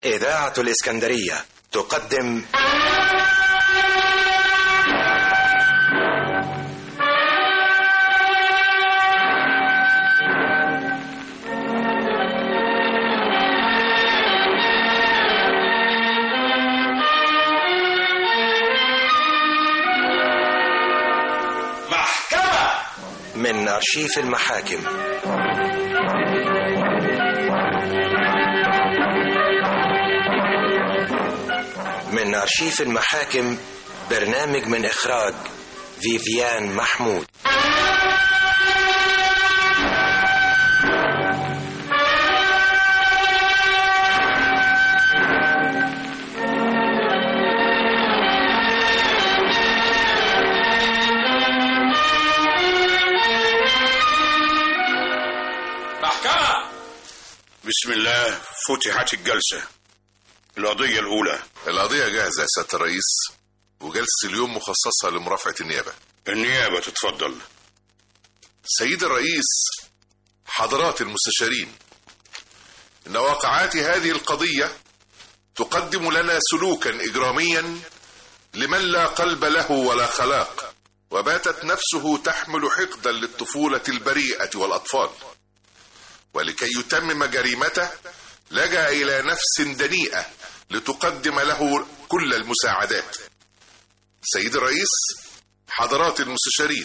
إذاعة الإسكندرية تقدم محكمة من أرشيف المحاكم من أرشيف المحاكم برنامج من إخراج فيفيان محمود محكمة بسم الله فتحت الجلسة القضية الأولى القضية جاهزة يا سيادة الرئيس وجلسة اليوم مخصصة لمرافعة النيابة النيابة تتفضل سيد الرئيس حضرات المستشارين إن واقعات هذه القضية تقدم لنا سلوكا إجراميا لمن لا قلب له ولا خلاق وباتت نفسه تحمل حقدا للطفولة البريئة والأطفال ولكي يتمم جريمته لجأ إلى نفس دنيئة لتقدم له كل المساعدات سيد الرئيس حضرات المستشارين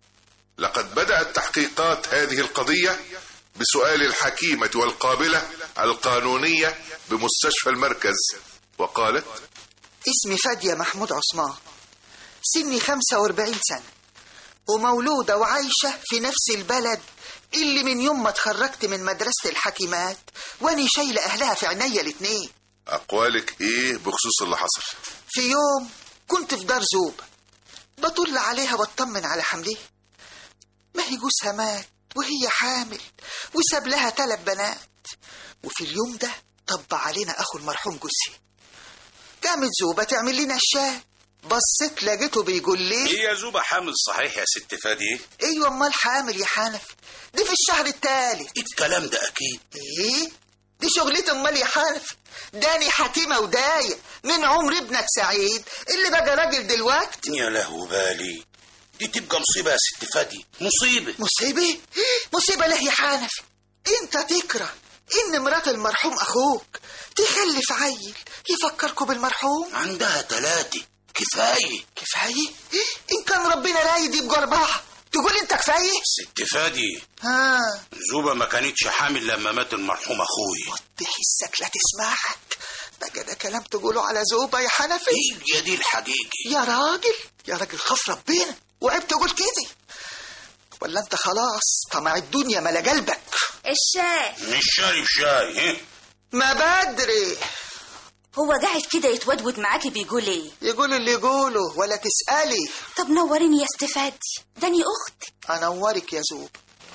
لقد بدأت تحقيقات هذه القضية بسؤال الحكيمة والقابلة القانونية بمستشفى المركز وقالت اسمي فادية محمود عثمان سني 45 سنة ومولودة وعايشة في نفس البلد اللي من يوم ما اتخرجت من مدرسة الحكيمات واني شايلة أهلها في عينيا الاتنين أقوالك إيه بخصوص اللي حصل في يوم كنت في دار زوبة بطل عليها واطمن على حملها ما هي جوزها مات وهي حامل وساب لها ثلاث بنات وفي اليوم ده طب علينا أخو المرحوم جوزها قامت زوبة تعمل لنا الشاي بصيت لقيته بيقول لي هي زوبة حامل صحيح يا ست فادي ايوه امال حامل يا حنفي دي في الشهر الثالث الكلام ده أكيد ايه دي شغلتي امال يا حنفي داني حكيمه ودايه من عمر ابنك سعيد اللي بقى راجل دلوقتي يا له بالي دي تبقى مصيبة يا ست فادي مصيبة مصيبه مصيبه له يا حنفي انت تكره ان مرات المرحوم اخوك تخلف عيل يفكركوا بالمرحوم عندها تلاتة كفاية كفايه ان كان ربنا رايد يبقوا اربعه تقول انت كفايه ست فادي ها زوبة ما كانتش حامل لما مات المرحوم أخوي تحسك لا تسمعك بقى ده كلام تقوله على زوبة يا حنفي هي دي الحقيقة يا راجل يا راجل خاف ربنا وعيب تقول كده ولا انت خلاص طمع الدنيا ملا قلبك الشاي مش شارب شاي ها ما بدري هو قاعد كده يتودود معاكي بيقول ايه يقول اللي يقوله ولا تسألي طب نوريني يا استفادي داني اختي انورك يا زوب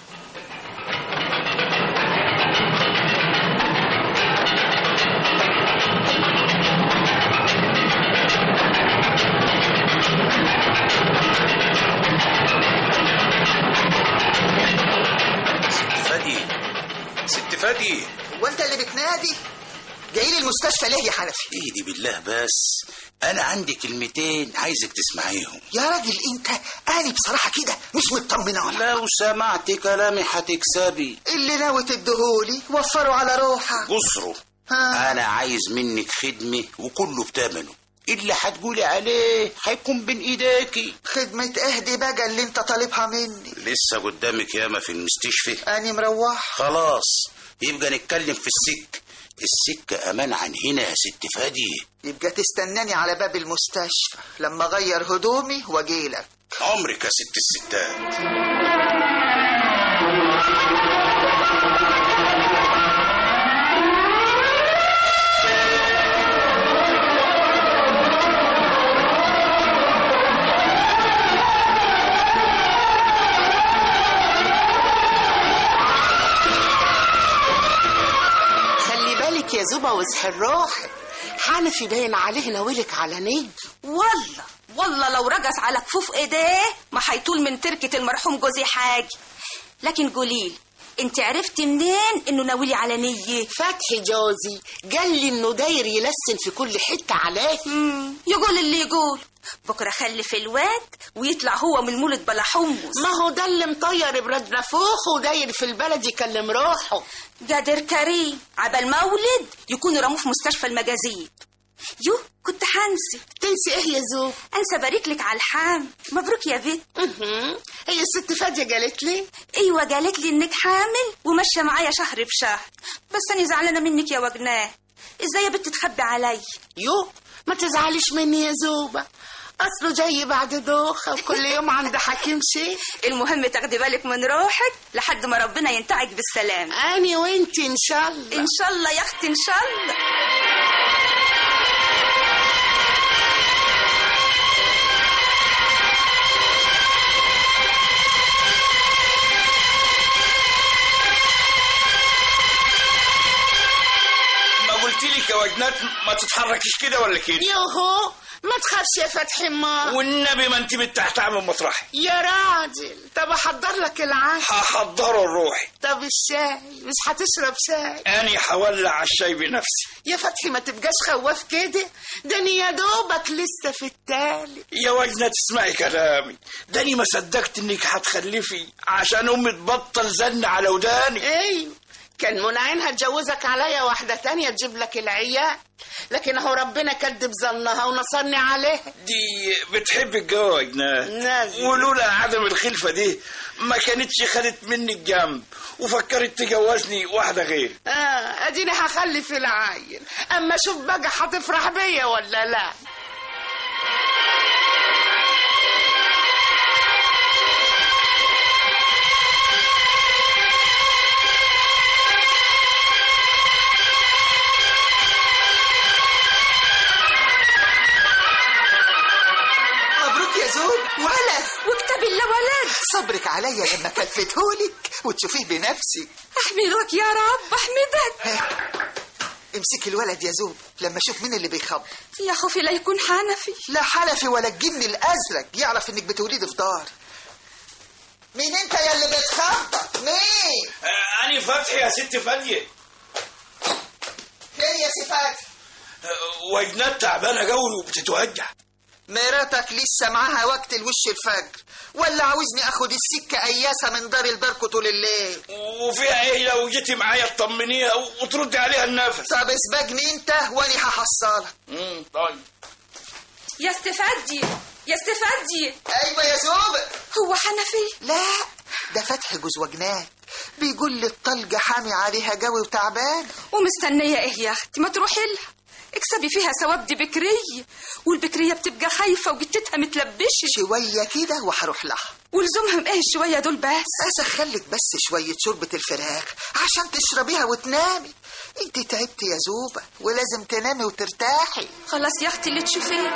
ست فادي ست فادي وانت اللي بتنادي جاي لي المستشفى ليه يا حنفي ايدي بالله بس انا عندي كلمتين عايزك تسمعيهم يا راجل انت اني بصراحة كده مش مطمنة على لو سمعت كلامي هتكسبي اللي ناوي تديهولي وفره على روحك قصره ها. انا عايز منك خدمة وكله بتمنه اللي هتقولي عليه هيكون بين ايديكي خدمة اهدي بقى اللي انت طالبها مني لسه قدامك ياما في المستشفى اني مروح خلاص يبقى نتكلم في السك السكة امان عن هنا يا ست فادي يبقى تستناني على باب المستشفى لما اغير هدومي واجيلك عمرك يا ست الستات خلي بالك يا زوبة واصحي الروح حنفي باين عليه ناولك على نيل والله والله لو رجس على كفوف ايديه ما هيطول من تركة المرحوم جوزي حاجة لكن قوليلي انت عرفتي منين انه ناوي على نيه فتحي جوزي قال لي انه داير يلسن في كل حته عليه يقول اللي يقول بكره خلف الواد ويطلع هو من المولد بلا حمص ما هو ده اللي مطير برد نفوخه وداير في البلد يكلم روحه قادر كريم عبال مولد يكون رموه في مستشفى المجازيب يو كنت حنسي تنسي ايه يا زوب انسى بارك لك على الحام مبروك يا بنت مهم. هي الست فادية قالت لي ايوه قالت لي انك حامل وماشيه معايا شهر بشهر بس انا زعلانه منك يا وجناه ازاي يا بنت تخبي علي يو ما تزعليش مني يا زوبة اصله جاي بعد دوخة وكل يوم عند حكيم شيء المهم تاخدي بالك من روحك لحد ما ربنا ينتعك بالسلام اني وانتي ان شاء الله ان شاء الله يا اختي ان شاء الله ما قلت لك يا وجنات ما تتحركيش كده ولا كده يوهو ما تخافش يا فتحي ما والنبي ما انت بتحتعب من مطرحي يا راجل طب احضر لك العشاء هحضره لروحي طب الشاي مش هتشرب شاي اني هولع على الشاي بنفسي يا فتحي ما تبقاش خواف كده ده أنا يا دوبك لسه في التالي يا وجنة تسمعي كلامي داني ما صدقت انك هتخلفي عشان امي تبطل زن على وداني ايوه كان منعينها تجوزك عليا واحدة تانية تجيب لك العيال لكن اهو ربنا كذب ظنها ونصرني عليها دي بتحب الجو يا وجنات نازل. ولولا عدم الخلفة دي ما كانتش خدت مني الجنب وفكرت تجوزني واحدة غير اه اديني هخلف العيل اما شوف بقى هتفرح بيا ولا لا مبروك يا زوب ولد واكتب الله ولد صبرك عليا لما كلفتهولك وتشوفيه بنفسك احمدك يا رب احمدك امسكي الولد يا زوب لما اشوف مين اللي بيخبط يا خوفي لا يكون حنفي لا حنفي ولا الجن الازرق يعرف انك بتولدي في دار مين انت يا اللي بتخبط مين آه اني فتحي يا ست فادية فين يا صفات آه وجنات تعبانة قوي وبتتوجع مراتك لسه معاها وقت الوش الفجر ولا عاوزني اخد السكه اياسه من دار البركه طول الليل وفيها ايه لو جيتي معايا تطمنيها وتردي عليها النفس طب اسبقني انت واني هحصلك امم طيب يا استفادي يا استفادي ايوه يا زوبة هو حنفي لا ده فتح جوز وجنات بيقول لي الطلقة حامي عليها جوي وتعبان ومستنية ايه يا اختي ما تروحي لها اكسبي فيها ثواب دي بكرية والبكرية بتبقى خايفة وجتتها متلبشة شوية كده وهروح لها ولزومهم ايه الشوية دول بس اسخلك بس شوية شوربة الفراخ عشان تشربيها وتنامي انت تعبت يا زوبة ولازم تنامي وترتاحي خلاص يا اختي اللي تشوفيه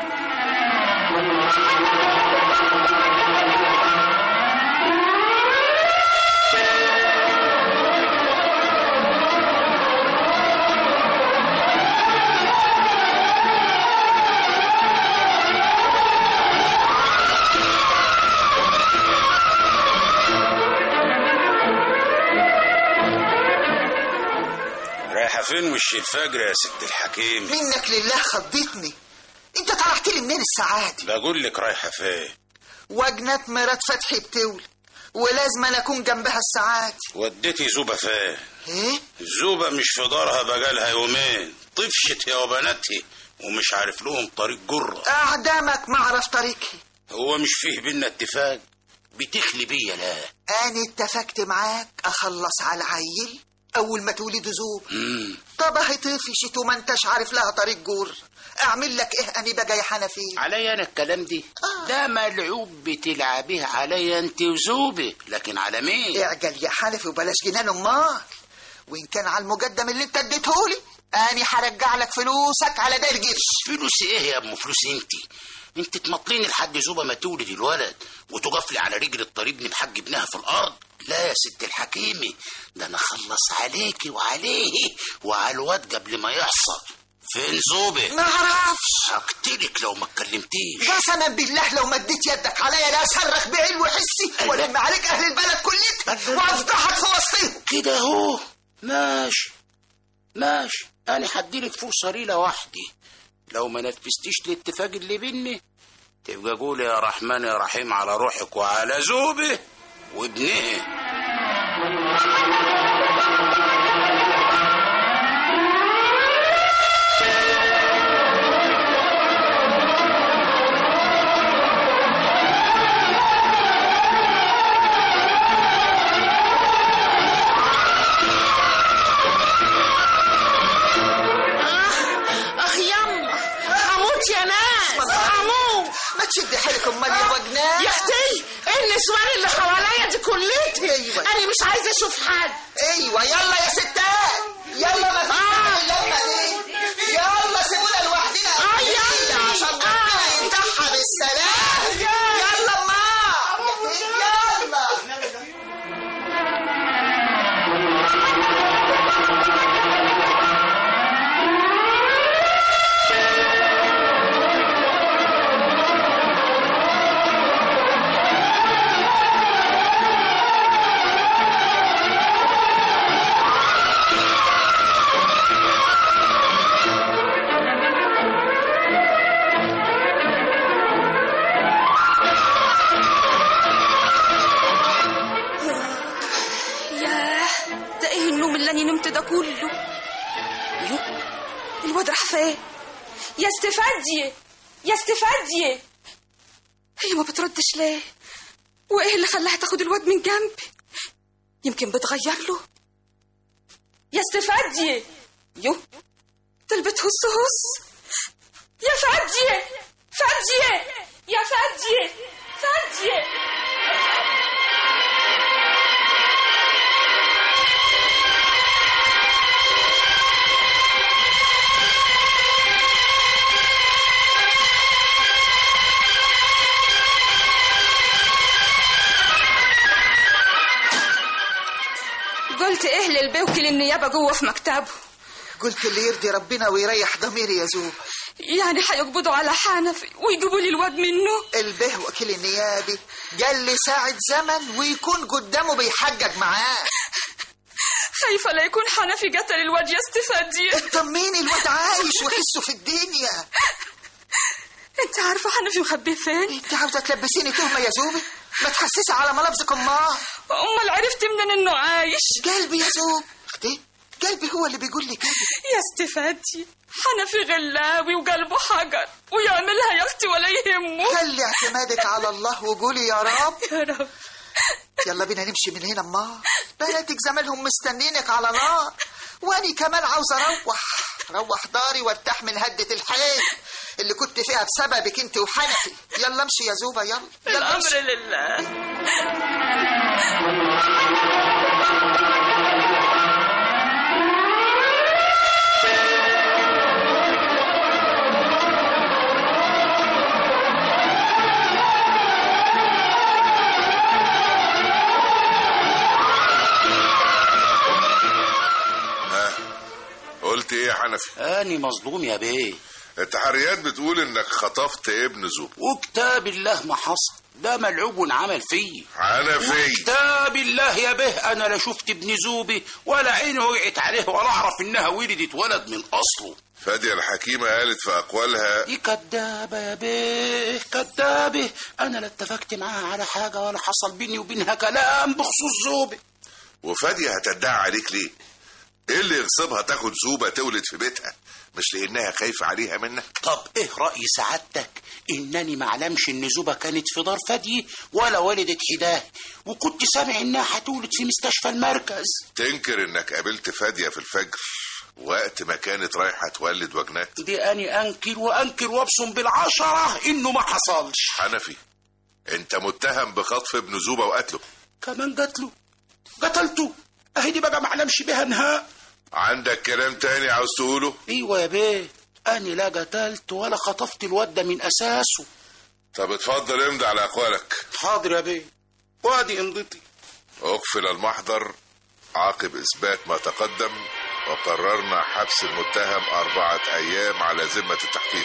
رايحة فين وش الفجر يا ست الحكيم منك لله خضتني انت طلعت لي منين السعادة بقول لك رايحة فين وجنات مرات فتحي بتولد ولازم أنا اكون جنبها السعادة وديتي زوبة فين ايه زوبة مش في دارها بقالها يومين طفشت يا وبناتي ومش عارف لهم طريق جرة اعدامك ما اعرف طريقي هو مش فيه بينا اتفاق بتخلي بيا لا انا اتفقت معاك اخلص على العيل اول ما تولد زوب مم. طب اهي طفشت وما انتش عارف لها طريق جور اعمل لك ايه اني بقى يا حنفي عليا انا الكلام دي آه. ده ملعوب بتلعبيه عليا انت وزوبة لكن على مين اعجل يا حنفي وبلاش جنان امال وان كان على المقدم اللي انت اديتهولي اني هرجع لك فلوسك على داير قرش فلوس ايه يا ام فلوس انت انت تمطليني لحد زوبة ما تولد الولد وتقفلي على رجل الطريق من حج ابنها في الارض لا يا ست الحكيمة ده انا اخلص عليكي وعليه وعلى الواد قبل ما يحصل فين زوبي ما اعرفش هقتلك لو ما اتكلمتيش قسما بالله لو مديت يدك عليا لا اصرخ بعلو حسي والم عليك اهل البلد كلها وافضحك في وسطهم كده اهو ماشي ماشي انا هديلك فرصه ليله وحدي لو ما نفذتيش الاتفاق اللي بيني تبقى قولي يا رحمن يا رحيم على روحك وعلى زوبه وابنه اخ يما هموت يا ناس هموت ما تشدي حيلك امال يا وجنان يا اختي ايه النسوان اللي حواليا دي كلها أيوة. انا مش عايزه اشوف حد ايوه يلا يا ستات يلا ما آه. اللمه دي يلا سيبونا لوحدنا آه، يلا. عشان آه. ربنا يفتحها بالسلام يلا ما يلا ياه ده ايه النوم اللي انا نمت ده كله يو الواد راح فين يا استفادية يا استفادية هي ما بتردش ليه وايه اللي خلاها تاخد الواد من جنبي يمكن بتغير له يا استفادية يو تلبت هس هس يا فادية فادية يا فادية فادية قلت ايه للبوكل النيابة جوه في مكتبه قلت اللي يرضي ربنا ويريح ضميري يا زوب يعني هيقبضوا على حنفي ويجيبوا لي الواد منه البه وكيل النيابي قال لي ساعة زمن ويكون قدامه بيحجج معاه خايفة لا يكون حنفي قتل الواد يا استفادية طميني الواد عايش وحسه في الدنيا انت عارفة حنفي مخبيه فين انت عاوزة تلبسيني تهمة يا زوبي ما تحسسي على ملابسك امال امال عرفت منين انه عايش قلبي يا زوب اختي قلبي هو اللي بيقول لي كده يا استفادي حنفي غلاوي وقلبه حجر ويعملها يا اختي ولا يهمه خلي اعتمادك على الله وقولي يا رب يا رب يلا بينا نمشي من هنا ما بناتك زمانهم مستنينك على نار واني كمان عاوز اروح روح داري وارتاح من هدة الحيل اللي كنت فيها بسببك انت وحنفي يلا امشي يا زوبة يلا يلا امشي الامر لله ها قلت ايه يا حنفي اني مظلوم يا بيه التحريات بتقول انك خطفت ابن زوب وكتاب الله ما حصل ده ملعوب عمل فيه حنفي كتاب الله يا به انا لا شفت ابن زوبي ولا عينه وقعت عليه ولا اعرف انها ولدت ولد من اصله فادية الحكيمة قالت في أقوالها دي كدابة يا بيه كدابة أنا لا اتفقت معاها على حاجة ولا حصل بيني وبينها كلام بخصوص زوبي وفادية هتدعي عليك ليه؟ ايه اللي يغصبها تاخد زوبة تولد في بيتها؟ مش لأنها خايفة عليها منك؟ طب ايه رأي سعادتك انني معلمش ان زوبة كانت في دار فدي ولا ولدت حداه وكنت سامع انها هتولد في مستشفى المركز تنكر انك قابلت فادية في الفجر وقت ما كانت رايحة تولد وجنات دي اني انكر وانكر وابصم بالعشرة انه ما حصلش حنفي انت متهم بخطف ابن زوبة وقتله كمان قتله قتلته اهي دي بقى معلمش بيها نهاء عندك كلام تاني عاوز تقوله؟ ايوه يا بيه اني لا قتلت ولا خطفت الواد ده من اساسه طب اتفضل امضي على أقوالك حاضر يا بيه وادي امضتي أقفل المحضر عقب إثبات ما تقدم وقررنا حبس المتهم أربعة أيام على ذمة التحقيق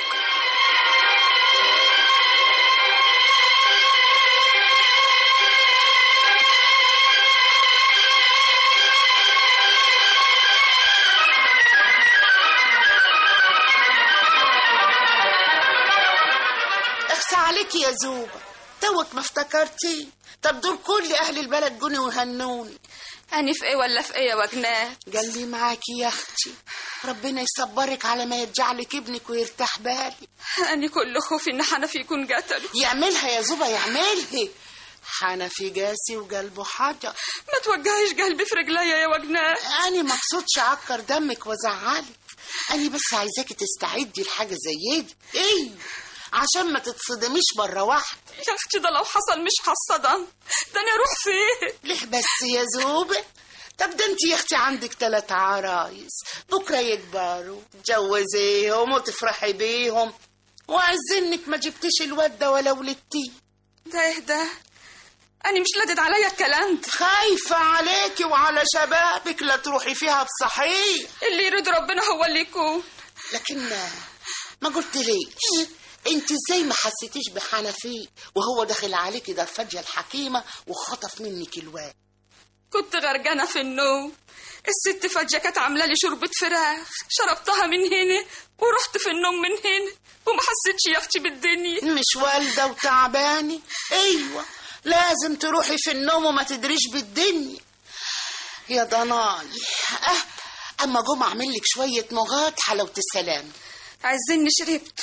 اخسى عليك يا زوبة توك ما افتكرتي طب دول كل اهل البلد جوني وهنوني أني في إيه ولا في إيه يا وجنات قال لي معاكي يا اختي ربنا يصبرك على ما يرجعلك ابنك ويرتاح بالي أني كل خوفي إن حنفي يكون قتله يعملها يا زوبة يعملها حنفي جاسي وقلبه حجر ما توجعيش قلبي في رجليا يا وجنات أنا مقصودش أعكر دمك وأزعلك أنا بس عايزاكي تستعدي لحاجة زي دي إيه عشان ما تتصدميش مرة واحدة يا أختي ده لو حصل مش هصدم ده أنا أروح فين ليه بس يا زوبة طب ده انت يا اختي عندك تلات عرايس بكره يكبروا تجوزيهم وتفرحي بيهم وعزنك ما جبتيش الواد ده ولا ولدتيه ده إيه ده أنا مش لادد عليا الكلام ده خايفة عليكي وعلى شبابك لا تروحي فيها بصحيح اللي يريد ربنا هو اللي يكون لكن ما قلت ليش انت ازاي ما حسيتيش بحنفي وهو داخل عليكي درفجة الحكيمة وخطف منك الواد كنت غرقانة في النوم الست فجأة كانت عاملة لي شوربة فراخ شربتها من هنا ورحت في النوم من هنا وما حسيتش يا أختي بالدنيا مش والدة وتعبانة ايوه لازم تروحي في النوم وما تدريش بالدنيا يا ضناي اه اما جم اعمل لك شوية مغات حلاوة السلام عايزيني شربته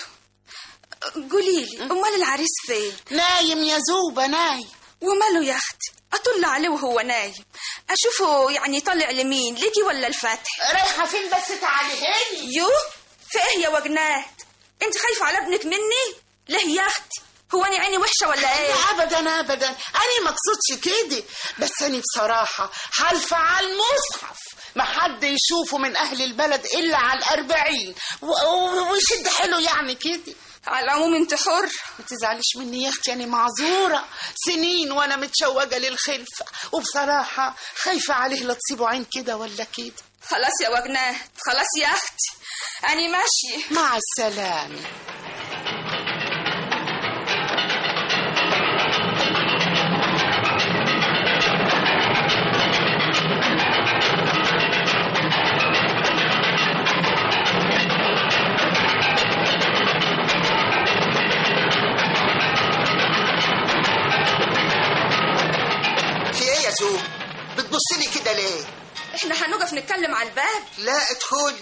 قولي لي امال العريس فين نايم يا زوبة نايم وماله يا اختي اطل عليه وهو نايم اشوفه يعني طالع لمين ليكي ولا الفتح رايحة فين بس تعالي هاني يو في ايه يا وجنات انت خايفه على ابنك مني ليه يا اختي هو انا عيني وحشه ولا ايه لا ابدا ابدا انا ما اقصدش كده بس انا بصراحه حالفه على المصحف ما حد يشوفه من اهل البلد الا على الاربعين و- و- ويشد حلو يعني كده على العموم انت حر ما تزعليش مني يا اختي انا معذوره سنين وانا متشوقه للخلفه وبصراحه خايفه عليه لا تصيبه عين كده ولا كده خلاص يا وجنات خلاص يا اختي انا ماشيه مع السلامه في ايه يا زوب بتبصلي كده ليه احنا هنقف نتكلم على الباب لا ادخلي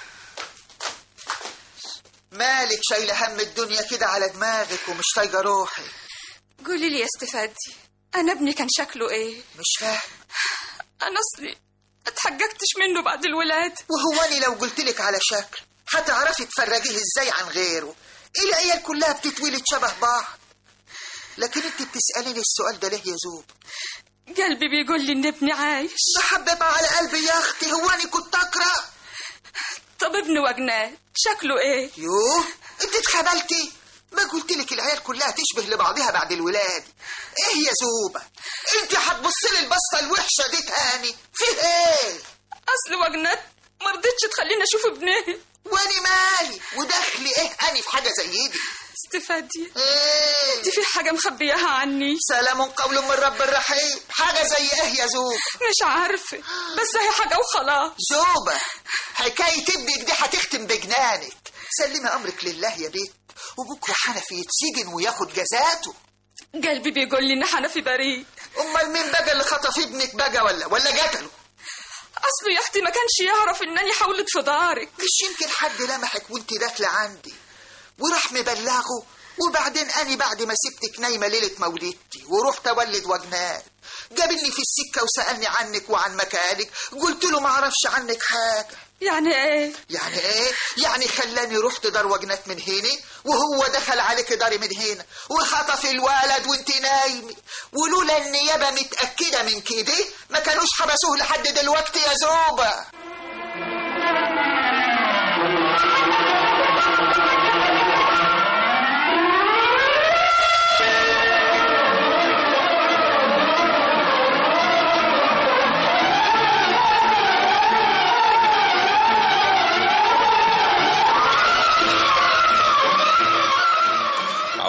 مالك شايله هم الدنيا كده على دماغك ومش طايقه روحي قولي لي يا استفادي انا ابني كان شكله ايه مش فاهم انا اصلي اتحججتش منه بعد الولاد وهو انا لو قلت لك على شكل هتعرفي تفرجيه ازاي عن غيره ايه العيال كلها بتتولد شبه بعض لكن انت بتساليني السؤال ده ليه يا زوب قلبي بيقول لي ان ابني عايش محبب على قلبي يا اختي هو انا كنت اقرا طب ابن وجنات شكله ايه يوه انت اتخبلتي ما قلت لك العيال كلها تشبه لبعضها بعد الولاد ايه يا زوبه انت هتبصي لي البصه الوحشه دي تاني فيه ايه اصل وجنات ما رضتش تخليني اشوف ابنها واني مالي ودخلي ايه اني في حاجه زي دي استفادي ايه دي في حاجه مخبياها عني سلام قول من رب الرحيم حاجه زي ايه يا زوبه مش عارفه بس هي حاجه وخلاص زوبة حكاية ابنك دي هتختم بجنانك سلمي أمرك لله يا بيت وبكرة حنفي يتسجن وياخد جزاته قلبي بيقول لي ان حنفي بريء أمال مين بقى اللي خطف ابنك بقى ولا ولا قتله اصله يا اختي ما كانش يعرف انني حاولت في دارك مش يمكن حد لمحك وانت داخلة عندي وراح مبلغه وبعدين أنا بعد ما سبتك نايمة ليلة مولدتي ورحت أولد وجنات جابني في السكة وسألني عنك وعن مكانك قلت له ما اعرفش عنك حاجة يعني ايه يعني ايه؟ يعني خلاني رحت دار وجنات من هنا وهو دخل عليك داري من هنا وخطف الولد وانت نايمة ولولا النيابة متأكدة من كده ما كانوش حبسوه لحد دلوقتي يا زوبة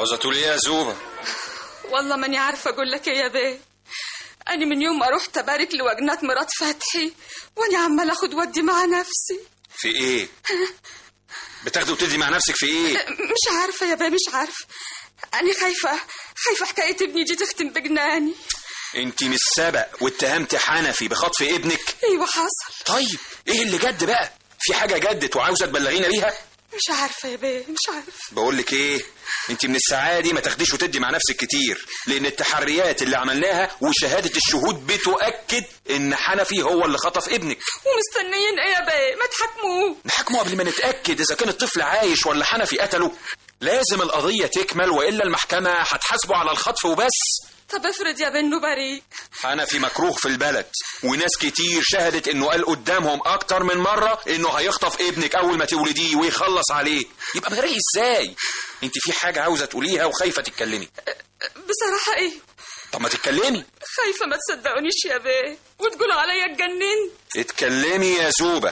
عاوزة تقولي ايه يا زوبة والله ماني عارفة أقول لك إيه يا بيه أنا من يوم ما رحت أبارك لوجنات مرات فتحي وأنا عمال أخد ودي مع نفسي في ايه بتاخدي وتدي مع نفسك في ايه مش عارفة يا بيه مش عارفة أنا خايفة خايفة حكاية ابني دي تختم بجناني انت مش سبق واتهمتي حنفي بخطف ابنك أيوة حصل طيب ايه اللي جد بقى في حاجة جدت وعاوزة تبلغينا بيها مش عارفة يا بيه مش عارفة بقول لك ايه انت من الساعه دي ما تاخديش وتدي مع نفسك كتير لان التحريات اللي عملناها وشهاده الشهود بتؤكد ان حنفي هو اللي خطف ابنك ومستنيين إيه يا بيه ما تحاكموه نحاكمه قبل ما نتاكد اذا كان الطفل عايش ولا حنفي قتله لازم القضيه تكمل والا المحكمه هتحاسبه على الخطف وبس طب افرض يا بيه إنه بريء حنفي مكروه في البلد وناس كتير شهدت انه قال قدامهم اكتر من مره انه هيخطف ابنك اول ما تولديه ويخلص عليه يبقى بريء ازاي انت في حاجه عاوزه تقوليها وخايفه تتكلمي بصراحة إيه طب ما تتكلمي خايفة ما تصدقونيش يا بيه وتقولوا عليا اتجننت اتكلمي يا زوبة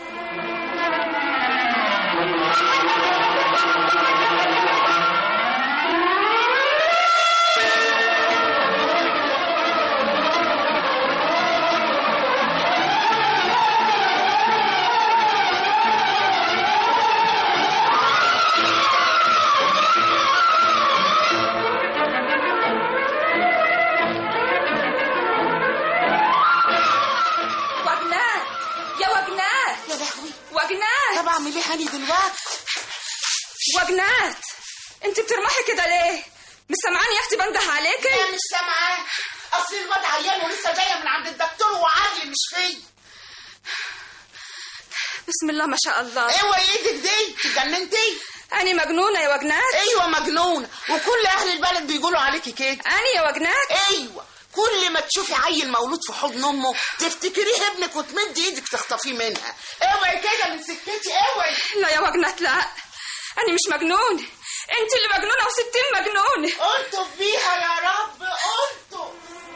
وجنات يا وجنات يا لهوي وجنات طب اعمل ايه هاني دلوقتي وجنات انت بترمحي كده ليه مش سامعاني يا اختي بنده عليكي انا مش سامعاه اصل الواد عيان ولسه جايه من عند الدكتور وعقلي مش فيا بسم الله ما شاء الله اوعي ايدك دي اتجننتي أنا مجنونة يا وجنات ايوه مجنونه وكل اهل البلد بيقولوا عليكي كده أنا يا وجنات ايوه كل ما تشوفي عيل مولود في حضن امه تفتكريه ابنك وتمدي ايدك تخطفيه منها اوعي كده من سكتي اوعي لا يا وجنات لا أنا مش مجنونة أنت اللي مجنونة وستين مجنونة قلتوا بيها يا رب قلتوا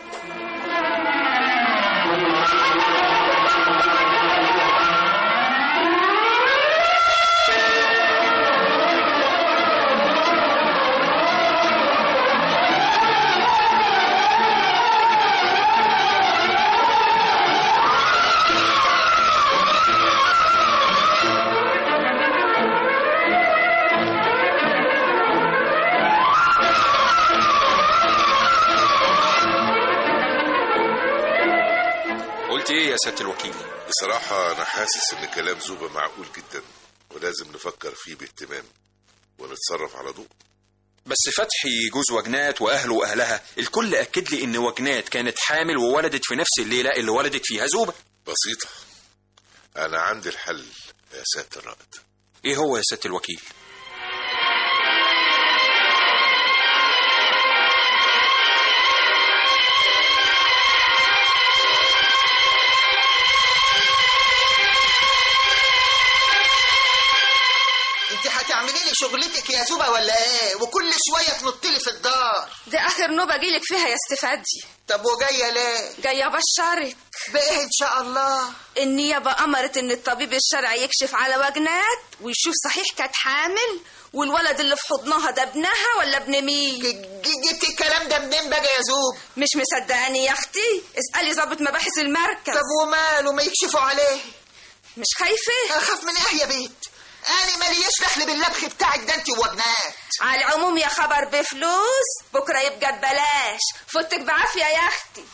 قلت ايه يا سيادة الوكيل بصراحة أنا حاسس إن كلام زوبة معقول جدا ولازم نفكر فيه باهتمام ونتصرف على ضوء بس فتحي جوز وجنات واهله واهلها الكل اكد لي ان وجنات كانت حامل وولدت في نفس الليله اللي ولدت فيها زوبه بسيطة أنا عندي الحل يا سيادة الرائد ايه هو يا سيادة الوكيل انت هتعملي لي شغلتك يا زوبة ولا ايه وكل شوية تنطي لي في الدار دي آخر نوبة أجيلك فيها يا استفادي طب وجاية ليه جاية أبشرك بايه ان شاء الله النيابة أمرت إن الطبيب الشرعي يكشف على وجنات ويشوف صحيح كانت حامل والولد اللي في حضنها ده ابنها ولا ابن مين ج- ج- جبتي الكلام ده منين بقى يا زوب مش مصدقاني يا أختي اسألي ضابط مباحث المركز طب وماله ما يكشفوا عليه مش خايفة اخاف من ايه يا بيت انا ماليش دخل باللبخ بتاعك ده انت وجنات على العموم يا خبر بفلوس بكرة يبقى ببلاش فوتك بعافية يا أختي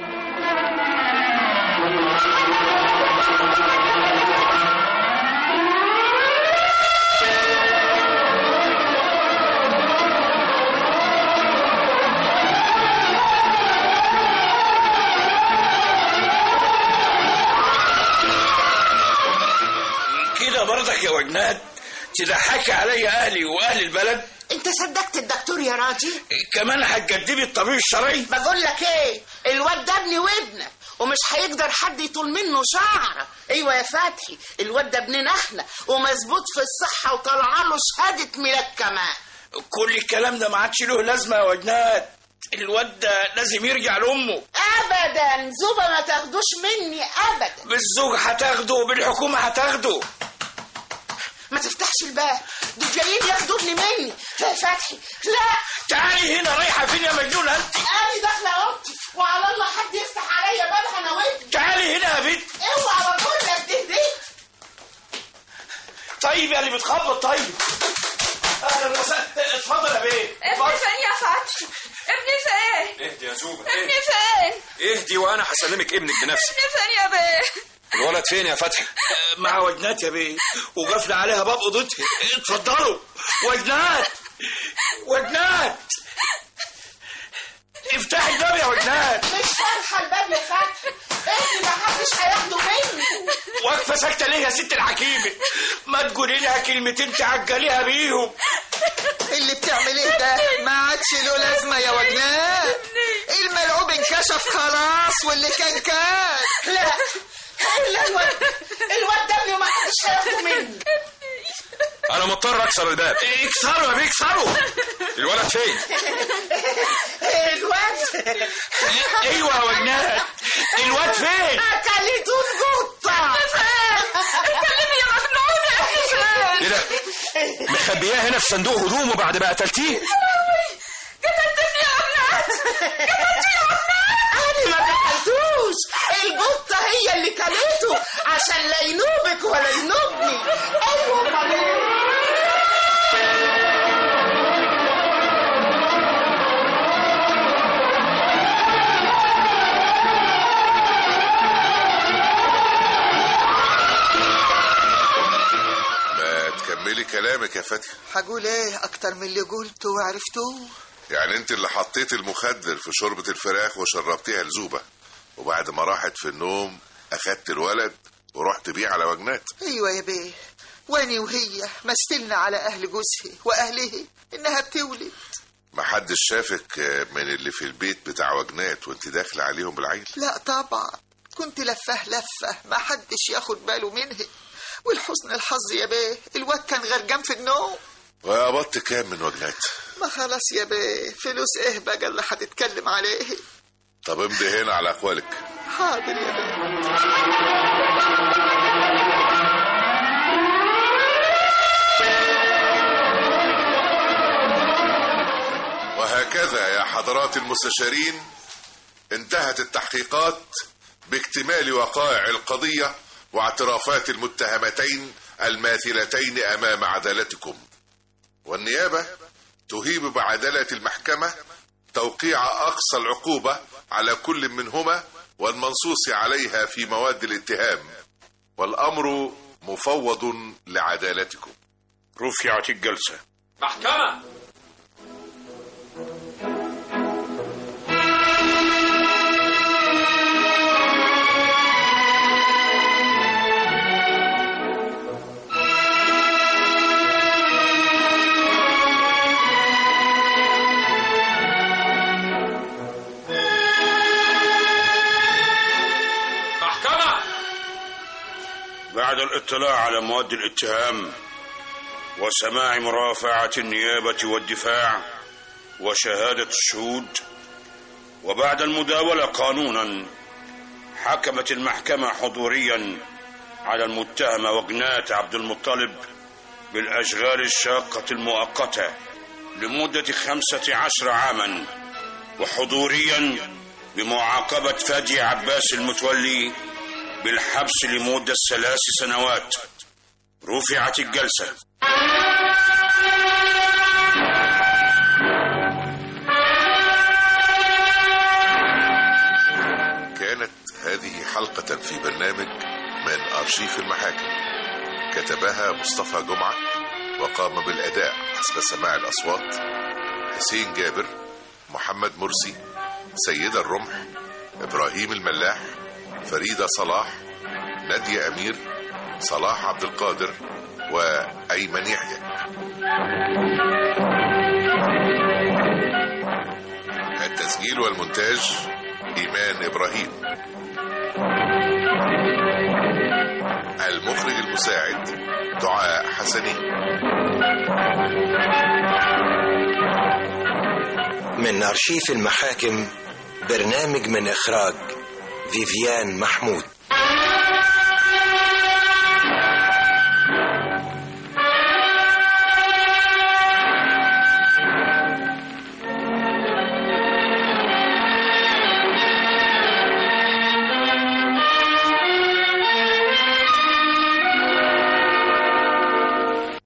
كده برضك يا وجنات تضحكي عليا اهلي واهل البلد انت صدقت الدكتور يا راجل كمان هتجدبي الطبيب الشرعي بقول لك ايه الواد ده ابني وابنك ومش هيقدر حد يطول منه شعره ايوه يا فتحي الواد ده ابننا احنا ومظبوط في الصحه وطالعه له شهاده ميلاد كمان كل الكلام ده ما عادش له لازمه يا وجنات الواد ده لازم يرجع لامه ابدا زوبه ما تاخدوش مني ابدا بالزوج هتاخده وبالحكومه هتاخده ما تفتحش الباب دول جايين ياخدوا ابني مني فين لا يا فتحي لا تعالي هنا رايحه فين يا مجنونه انت انا داخله اوضتي وعلى الله حد يفتح عليا بابها انا وابني تعالي هنا يا بنت اوعى بقول لك تهدي طيب يعني بتخبط طيب اهلا وسهلا اتفضل يا بيه ابني فين يا فتحي ابني فين اهدي يا زوبة ابني فين اهدي وانا هسلمك ابنك بنفسي ابني فين يا بيه الولد فين يا فتحي مع وجنات يا بيه وقفل عليها باب اوضتها اتفضلوا وجنات وجنات افتحي الباب يا وجنات مش فاتحه الباب يا فتحي اهدي ما حدش هياخده مني واقفه ساكته ليه يا ست الحكيمه ما تقولي لها كلمتين تعجليها بيهم اللي بتعمل ايه ده ما عادش له لازمه يا وجنان الملعوب انكشف خلاص واللي كان كان لا الا الواد الواد ده ابني وما حدش هياخده مني انا مضطر اكسر الباب اكسروا يا بيه اكسروا الولد فين الواد ايوه يا وجنات الواد فين اكلته القطه اتكلمي يا مجنونه ابني فين ايه ده مخبياه هنا في صندوق هدومه بعد ما قتلتيه قتلتني يا ابنات انا ما قتلتوش القطه هي اللي كلته عشان لا ينوبك ولا ينوبني ايوه امال إيه؟ ما تكملي كلامك يا فتحي هقول ايه اكتر من اللي قلته وعرفتوه يعني انت اللي حطيت المخدر في شوربة الفراخ وشربتيها لزوبة وبعد ما راحت في النوم اخدت الولد ورحت بيه على وجنات ايوه يا بيه واني وهي مثلنا على اهل جوزها واهله انها بتولد ما حدش شافك من اللي في البيت بتاع وجنات وانت داخله عليهم بالعين لا طبعا كنت لفه لفه ما حدش ياخد باله منها والحسن الحظ يا بيه الواد كان غرقان في النوم وقبضت كام من وجنات ما خلاص يا بيه فلوس ايه بقى اللي هتتكلم عليه طب امضي هنا على اقوالك حاضر يا بيه وهكذا يا حضرات المستشارين انتهت التحقيقات باكتمال وقائع القضية واعترافات المتهمتين الماثلتين أمام عدالتكم والنيابة تهيب بعدالة المحكمة توقيع أقصى العقوبة على كل منهما والمنصوص عليها في مواد الاتهام والأمر مفوض لعدالتكم رفعت الجلسه محكمة محكمة بعد الاطلاع على مواد الاتهام وسماع مرافعة النيابة والدفاع وشهادة الشهود وبعد المداولة قانونا حكمت المحكمة حضوريا على المتهمة وجنات عبد المطلب بالأشغال الشاقة المؤقتة لمدة خمسة عشر عاما وحضوريا بمعاقبة فادي عباس المتولي بالحبس لمدة ثلاث سنوات رفعت الجلسة كانت هذه حلقة في برنامج من أرشيف المحاكم كتبها مصطفى جمعة وقام بالأداء حسب سماع الأصوات حسين جابر محمد مرسي سيدة الرمح إبراهيم الملاح فريدة صلاح نادية أمير صلاح عبد القادر وأيمن يحيى التسجيل والمونتاج إيمان إبراهيم المخرج المساعد دعاء حسني من أرشيف المحاكم برنامج من إخراج فيفيان محمود